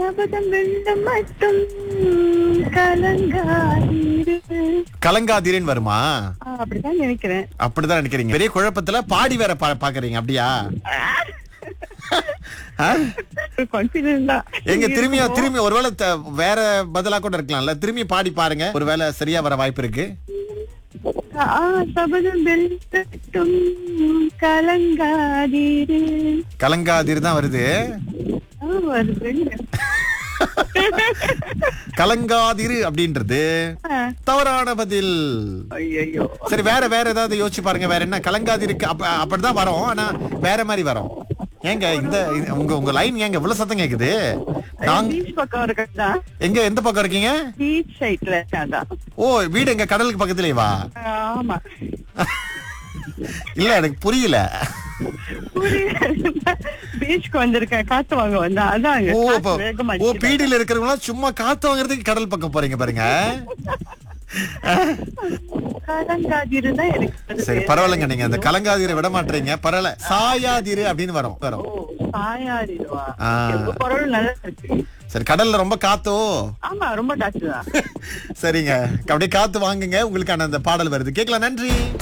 சபதம் வெள்ளம் மட்டும் கலங்காதீரு கலங்காதீரன் வருமா ஆ, அப்படிதான் நினைக்கிறேன் அப்படிதான் நினைக்கிறீங்க பெரிய குழப்பத்துல பாடி வேற பா- பாக்குறீங்க அப்படியா ஆ? கான்பிடன்ட் தான் எங்க திரும்பி திரும்பி ஒருவேளை த- வேற பதிலா கூட இருக்கலாம்ல திரும்பி பாடி பாருங்க ஒருவேளை சரியா வர வாய்ப்பு இருக்கு ஆ, சபதம் வெள்ளம் கலங்காதீரு கலங்காதீர் தான் வருது ஆ, வருது கலங்காதிரு அப்படின்றது ஆ, தவறான பதில் ஐயையோ சரி வேற வேற ஏதாவது யோசிச்சு பாருங்க வேற என்ன கலங்காதிருக்கு அப்ப அப்படிதான் வரும் ஆனா வேற மாதிரி வரும் ஏங்க இந்த இது- உங்க உங்க லைன் ஏங்க இவ்வளவு சத்தம் கேக்குது நாங்க பீச் பக்கம் இருக்கா எங்க எந்த பக்கம் இருக்கீங்க பீச் சைட்ல இருக்காதான் ஓ வீடு எங்க கடலுக்கு பக்கத்துலயே வா ஆமா இல்ல எனக்கு புரியல பீச்சுக்கு வந்திருக்கேன் காத்து வாங்க வந்தா அதான் அங்க ஓ காத்து இப்ப- வேகமா ஓ அடிக்குது. பீடியில இருக்கிறவங்க சும்மா காத்து வாங்குறதுக்கு கடல் பக்கம் போறீங்க பாருங்க கலங்காதிரு தான் எனக்கு அது சரி பேரு. பரவாயில்லைங்க நீங்க அந்த கலங்காதீரை விட மாட்டீங்க பரவாயில்ல சாயாதீரு அப்படின்னு வரும் வரும் ஓ, சாயாதிருவா ஆ. உங்க குரல் நல்லா இருக்கு சரி கடல்ல ரொம்ப காத்தோ ஆமா ரொம்ப காத்து தான் சரிங்க அப்படியே காத்து வாங்குங்க உங்களுக்கான அந்த பாடல் வருது கேட்கலாம் நன்றி